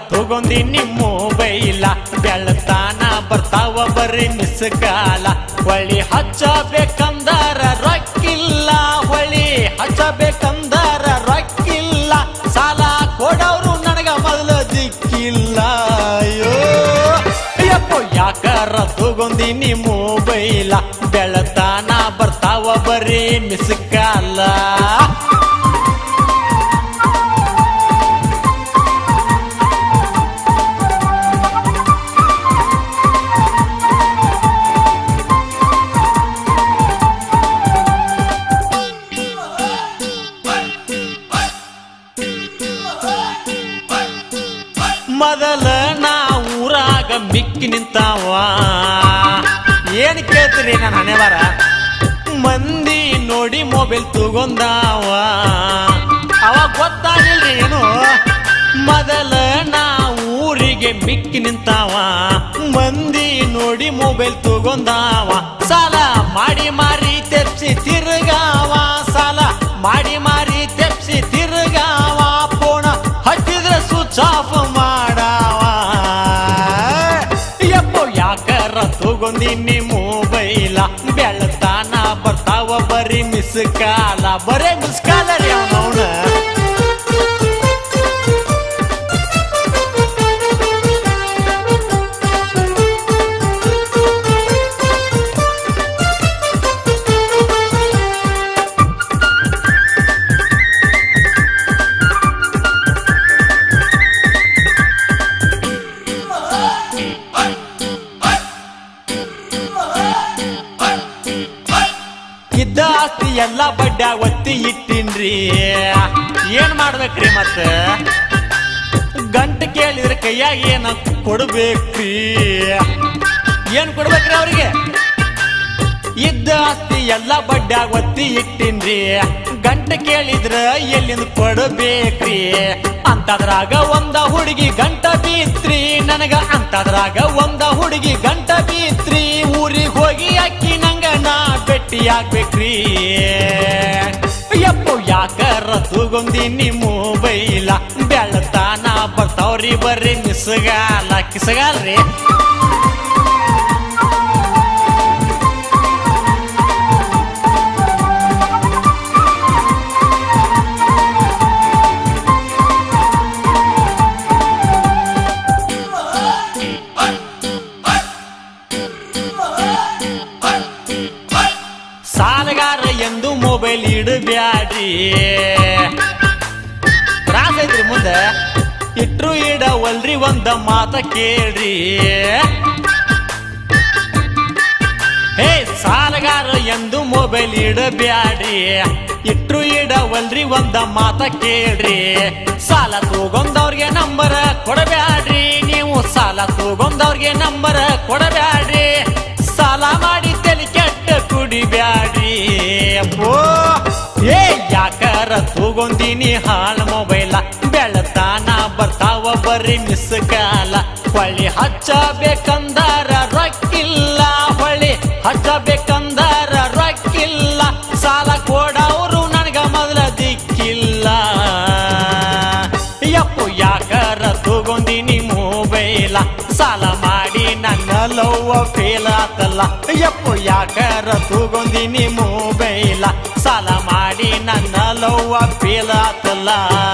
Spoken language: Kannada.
ತಗೊಂದಿನಿ ಮೊಬೈಲ ಬೆಳತಾನ ಬರ್ತಾವ ಬರ್ರಿ ಮಿಸ್ಕಾಲ ಹೊಳಿ ಹಚ್ಚಬೇಕಂದರ ರೊಕ್ಕಿಲ್ಲ ಹೊಳಿ ಹಚ್ಚಬೇಕಂದರ ರೊಕ್ಕಿಲ್ಲ ಸಾಲ ಕೊಡೋರು ನನಗ ಮೊದಲು ದಿಕ್ಕಿಲ್ಲ ಅಯ್ಯೋ ಅಯ್ಯಪ್ಪ ಯಾಕಾರ ತಗೊಂದಿನಿ ಮೊಬೈಲ ಬೆಳತಾನ ಬರ್ತಾವ ಬರ್ರಿ ಮಿಸ್ಕಾಲ ಮೊದಲ ನಾ ಊರಾಗ ಮಿಕ್ಕಿ ನಿಂತಾವ ಏನ್ ಕೇಳ್ತೀರಿ ನನ್ನ ಹಣೆ ಬರ ಮಂದಿ ನೋಡಿ ಮೊಬೈಲ್ ತಗೊಂಡಾವ ಅವಾಗ ಗೊತ್ತಾಗಿಲ್ರಿ ಏನು ಮೊದಲ ನಾ ಊರಿಗೆ ಮಿಕ್ಕಿ ನಿಂತಾವ ಮಂದಿ ನೋಡಿ ಮೊಬೈಲ್ ತಗೊಂಡಾವ ಸಾಲ ಮಾಡಿ ಮಾರಿ ತೆಪ್ಸಿ ತಿರುಗಾವ ಸಾಲ ಮಾಡಿ ಮಾರಿ ತೆಪ್ಸಿ ತಿರುಗಾವ ಪೋಣ ಹಚ್ಚಿದ್ರೆ ಸ್ವಿಚ್ ಆಫ್ ಮಾಡಾವ ಯಪ್ಪೋ ಯಾಕರ ತಗೊಂದಿನಿ ಮೊಬೈಲ ಬೆಳತಾನ ಬರ್ತಾವ ಬರೀ ಮಿಸ್ ಕಾಲ ಬರೇ ಮಿಸ್ ಕಾಲ ರೀ ಅವನವನ ಇದ್ದ ಆಸ್ತಿ ಎಲ್ಲ ಬಡ್ಡ್ಯಾಗ ಒತ್ತಿ ಇಟ್ಟಿನ್ರಿ ಏನ್ ಮಾಡ್ಬೇಕ್ರಿ ಮತ್ತ ಗಂಟು ಕೇಳಿದ್ರೆ ಕೈಯಾಗ ಏನ ಕೊಡ್ಬೇಕ್ರಿ ಏನ್ ಕೊಡ್ಬೇಕ್ರಿ ಅವ್ರಿಗೆ ಇದ್ದ ಆಸ್ತಿ ಎಲ್ಲ ಬಡ್ಡ್ಯಾಗ ಒತ್ತಿ ಇಟ್ಟಿನ್ರಿ ಗಂಟ ಕೇಳಿದ್ರ ಎಲ್ಲಿಂದ ಕೊಡಬೇಕ್ರಿ ಅಂತದ್ರಾಗ ಒಂದ ಹುಡುಗಿ ಗಂಟ ಬೀತ್ರಿ ನನಗ ಅಂತದ್ರಾಗ ಒಂದ ಹುಡುಗಿ ಗಂಟ ಬೀತ್ರಿ ಊರಿಗೆ ಹೋಗಿ ಅಕ್ಕಿ ನಂಗ ನಾ ಭೇಟಿ ಆಗ್ಬೇಕ್ರಿ ಯಪ್ಪೋ ಯಾಕರ ತಗೊಂದಿನಿ ಮೊಬೈಲ ಬೆಳತಾನ ಬರ್ತಾವ್ರಿ ಬರ್ರಿ ಮಿಸ್ಗಾಲ ಕಿಸಗಾಲ್ರಿ ಸಾಲಗಾರ ಎಂದು ಮೊಬೈಲ್ ಇಡಬ್ಯಾಡ್ರಿ ತ್ರಾಸ ಐತ್ರಿ ಮುಂದೆ ಇಟ್ರು ಇಡವಲ್ರಿ ಒಂದ ಮಾತ ಕೇಳ್ರಿ ಹೇ ಸಾಲಗಾರ ಎಂದು ಮೊಬೈಲ್ ಇಡಬ್ಯಾಡ್ರಿ ಇಟ್ರು ಇಡವಲ್ರಿ ಒಂದ ಮಾತ ಕೇಳ್ರಿ ಸಾಲ ತಗೊಂಡವ್ರಿಗೆ ನಂಬರ್ ಕೊಡಬ್ಯಾಡ್ರಿ ನೀವು ಸಾಲ ತಗೊಂಡವ್ರಿಗೆ ನಂಬರ್ ಕೊಡಬ್ಯಾಡ್ರಿ ಸಾಲ ಮಾಡಿ ತಲೆ ಕೆಟ್ಟ ಕುಡಿಬ್ಯಾಡ್ರಿ ಅಪ್ಪೋ ಏ ಯಾಕಾರ ತಗೊಂದಿನಿ ಹಾಳ ಮೊಬೈಲ ಬೆಳತಾನ ಬರ್ತಾವ ಬರ್ರಿ ಮಿಸ್ ಕಾಲ ಹೊಳಿ ಹಚ್ಚಬೇಕಂದರ ರೊಕ್ಕಿಲ್ಲ ಹೊಳಿ ಹಚ್ಚಬೇಕಂದರ ರೊಕ್ಕಿಲ್ಲ ಸಾಲ ಕೊಡವರು ನನಗ ಮೊದಲ ದಿಕ್ಕಿಲ್ಲ ಯಪ್ಪು ಯಾಕರ ತಗೊಂದಿನಿ ಮೊಬೈಲ ಸಾಲ ಮಾಡಿ ನನ್ನ ಲವ್ವ ಫೇಲ್ ಆತಲ್ಲ ಯಪ್ಪು ಯಾಕರ ತಗೊಂದಿನಿ ಮೊಬೈಲ ಸಾಲ ಮಾಡಿ ನನ್ನ ಲವ್ವ ಫೇಲ್ ಆತಲ್ಲ